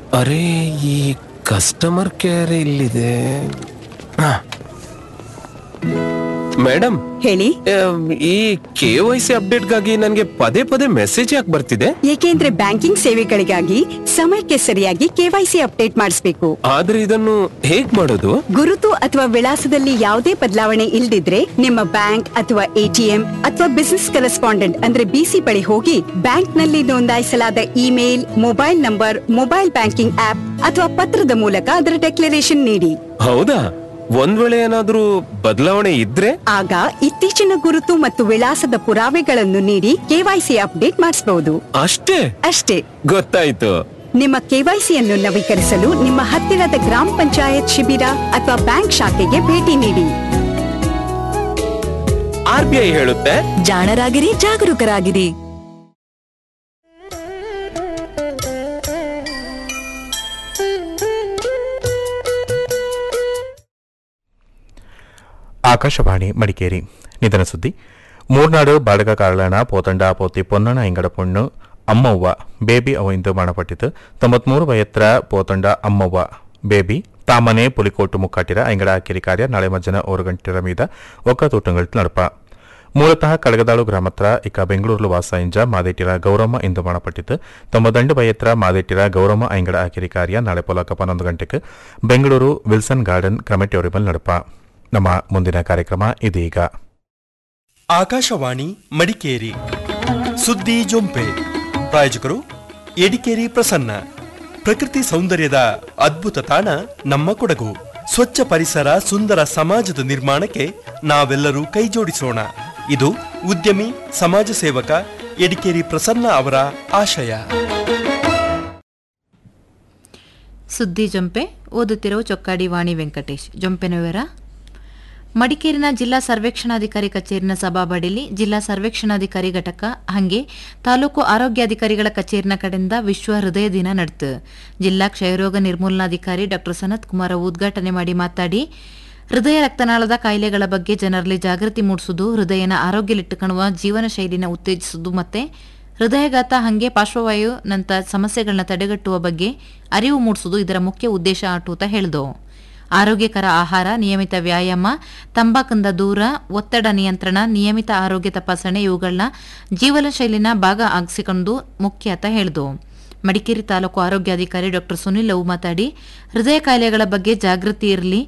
ಅರೆ ಈ customer care ಇಲ್ಲಿದೆ ಹಾ. ಮೇಡಮ್ ಹೇಳಿ ಆಮ್, ಈ ಕೆ ವೈ ಸಿ ಅಪ್ಡೇಟ್ಗಾಗಿ ನನಗೆ ಪದೇ ಪದೇ ಮೆಸೇಜ್ ಯಾಕೆ ಬರ್ತಿದೆ ಏಕೆಂದ್ರೆ ಬ್ಯಾಂಕಿಂಗ್ ಸೇವೆಗಳಿಗಾಗಿ ಸಮಯಕ್ಕೆ ಸರಿಯಾಗಿ ಕೆವೈಸಿ ಅಪ್ಡೇಟ್ ಮಾಡಿಸಬೇಕು ಆದ್ರೆ ಇದನ್ನು ಹೇಗ್ ಮಾಡೋದು ಗುರುತು ಅಥವಾ ವಿಳಾಸದಲ್ಲಿ ಯಾವುದೇ ಬದಲಾವಣೆ ಇಲ್ದಿದ್ರೆ ನಿಮ್ಮ ಬ್ಯಾಂಕ್ ಅಥವಾ ಎಟಿಎಂ ಅಥವಾ ಬಿಸಿನೆಸ್ ಕರೆಸ್ಪಾಂಡೆಂಟ್ ಅಂದ್ರೆ ಬಿಸಿ ಬಳಿ ಹೋಗಿ ಬ್ಯಾಂಕ್ ನಲ್ಲಿ ನೋಂದಾಯಿಸಲಾದ email mobile number mobile banking app ಅಥವಾ ಪತ್ರದ ಮೂಲಕ ಅದರ ಡೆಕ್ಲರೇಷನ್ ನೀಡಿ ಹೌದಾ ಒಂದ್ ವೇಳೆ ಏನಾದ್ರೂ ಬದಲಾವಣೆ ಇದ್ರೆ ಆಗ ಇತ್ತೀಚಿನ ಗುರುತು ಮತ್ತು ವಿಳಾಸದ ಪುರಾವೆಗಳನ್ನು ನೀಡಿ ಕೆವೈಸಿ ಅಪ್ಡೇಟ್ ಮಾಡಿಸಬಹುದು ಅಷ್ಟೇ ಅಷ್ಟೇ ಗೊತ್ತಾಯ್ತು ನಿಮ್ಮ ಕೆವೈಸಿಯನ್ನು ನವೀಕರಿಸಲು ನಿಮ್ಮ ಹತ್ತಿರದ ಗ್ರಾಮ ಪಂಚಾಯತ್ ಶಿಬಿರ ಅಥವಾ ಬ್ಯಾಂಕ್ ಶಾಖೆಗೆ ಭೇಟಿ ನೀಡಿ ಆರ್ ಬಿ ಐ ಹೇಳುತ್ತೆ ಜಾಣರಾಗಿರಿ ಜಾಗರೂಕರಾಗಿರಿ ಆಕಾಶವಾಣಿ ಮಡಿಕೇರಿ ನಿಧನ ಸುದ್ದಿ ಮೂರ್ನಾಡು ಬಾಡಗ ಕಾರಳಣ ಪೋತಂಡ ಪೋತಿ ಪೊನ್ನಣ ಇಂಗಡ ಪೊಣ್ಣು ಅಮ್ಮವ್ವ ಬೇಬಿ ಅವಿಂದು ಮರಣಪಟ್ಟಿತು ತೊಂಬತ್ಮೂರು ವಯತ್ರ ಪೋತಂಡ ಅಮ್ಮವ್ವ ಬೇಬಿ ತಾಮನೆ ಪುಲಿಕೋಟು ಮುಕ್ಕಾಟಿರ ಐಂಗಡ ಕಿರಿ ಕಾರ್ಯ ನಾಳೆ ಮಧ್ಯಾಹ್ನ ಓರು ಗಂಟೆರ ಮೀದ ಒಕ್ಕತೂಟಂಗಳು ನಡಪ ಮೂಲತಃ ಕಡಗದಾಳು ಗ್ರಾಮತ್ರ ಇಕ ಬೆಂಗಳೂರು ವಾಸ ಇಂಜ ಮಾದೇಟಿರ ಗೌರಮ್ಮ ಇಂದು ಮರಣಪಟ್ಟಿತು ತೊಂಬತ್ತಂಡು ವಯತ್ರ ಮಾದೇಟಿರ ಗೌರಮ್ಮ ಐಂಗಡ ಆಕಿರಿ ಕಾರ್ಯ ನಾಳೆ ಪೊಲಕ ಪನ್ನೊಂದು ಗಂಟೆಗೆ ಬೆಂಗಳೂರು ವಿಲ್ಸನ್ ಗಾರ್ಡನ್ ಕ್ರಮೆಟೋರಿಯಲ್ ನಡಪ ನಮ್ಮ ಮುಂದಿನ ಕಾರ್ಯಕ್ರಮ ಇದೀಗ ಆಕಾಶವಾಣಿ ಮಡಿಕೇರಿ ಸುದ್ದಿ ಜೊಂಪೆ ಪ್ರಾಯೋಜಕರು ಎಡಿಕೇರಿ ಪ್ರಸನ್ನ ಪ್ರಕೃತಿ ಸೌಂದರ್ಯದ ಅದ್ಭುತ ತಾಣ ನಮ್ಮ ಕೊಡಗು ಸ್ವಚ್ಛ ಪರಿಸರ ಸುಂದರ ಸಮಾಜದ ನಿರ್ಮಾಣಕ್ಕೆ ನಾವೆಲ್ಲರೂ ಕೈಜೋಡಿಸೋಣ ಇದು ಉದ್ಯಮಿ ಸಮಾಜ ಸೇವಕ ಎಡಿಕೇರಿ ಪ್ರಸನ್ನ ಅವರ ಆಶಯ ಸುದ್ದಿ ಜೊಂಪೆ ಓದುತ್ತಿರುವ ಚೊಕ್ಕಾಡಿ ವಾಣಿ ವೆಂಕಟೇಶ್ ಜೊಂಪೆನ ವಿವರ ಮಡಿಕೇರಿನ ಜಿಲ್ಲಾ ಸರ್ವೇಕ್ಷಣಾಧಿಕಾರಿ ಕಚೇರಿನ ಸಭಾಬಡಿಲಿ ಜಿಲ್ಲಾ ಸರ್ವೇಕ್ಷಣಾಧಿಕಾರಿ ಘಟಕ ಹಂಗೆ ತಾಲೂಕು ಆರೋಗ್ಯಾಧಿಕಾರಿಗಳ ಕಚೇರಿನ ಕಡೆಯಿಂದ ವಿಶ್ವ ಹೃದಯ ದಿನ ನಡೆತು ಜಿಲ್ಲಾ ಕ್ಷಯರೋಗ ನಿರ್ಮೂಲನಾಧಿಕಾರಿ ಡಾ ಸನತ್ ಕುಮಾರ್ ಉದ್ಘಾಟನೆ ಮಾಡಿ ಮಾತಾಡಿ ಹೃದಯ ರಕ್ತನಾಳದ ಕಾಯಿಲೆಗಳ ಬಗ್ಗೆ ಜನರಲ್ಲಿ ಜಾಗೃತಿ ಮೂಡಿಸುವುದು ಹೃದಯನ ಆರೋಗ್ಯಲಿಟ್ಟುಕೊಳ್ಳುವ ಜೀವನ ಶೈಲಿನ ಉತ್ತೇಜಿಸುವುದು ಮತ್ತೆ ಹೃದಯಘಾತ ಹಂಗೆ ಪಾರ್ಶ್ವವಾಯು ನಂತ ಸಮಸ್ಯೆಗಳನ್ನ ತಡೆಗಟ್ಟುವ ಬಗ್ಗೆ ಅರಿವು ಮೂಡಿಸುವುದು ಇದರ ಮುಖ್ಯ ಉದ್ದೇಶ ಆಟೂತ ಹೇಳಿದವು ಆರೋಗ್ಯಕರ ಆಹಾರ ನಿಯಮಿತ ವ್ಯಾಯಾಮ ತಂಬಾಕಿಂದ ದೂರ ಒತ್ತಡ ನಿಯಂತ್ರಣ ನಿಯಮಿತ ಆರೋಗ್ಯ ತಪಾಸಣೆ ಇವುಗಳನ್ನ ಜೀವನ ಶೈಲಿನ ಭಾಗ ಆಗಿಸಿಕೊಂಡು ಮುಖ್ಯ ಅಂತ ಹೇಳಿದವು ಮಡಿಕೇರಿ ತಾಲೂಕು ಆರೋಗ್ಯಾಧಿಕಾರಿ ಡಾ ಸುನಿಲ್ ಅವು ಮಾತಾಡಿ ಹೃದಯ ಕಾಯಿಲೆಗಳ ಬಗ್ಗೆ ಜಾಗೃತಿ ಇರಲಿ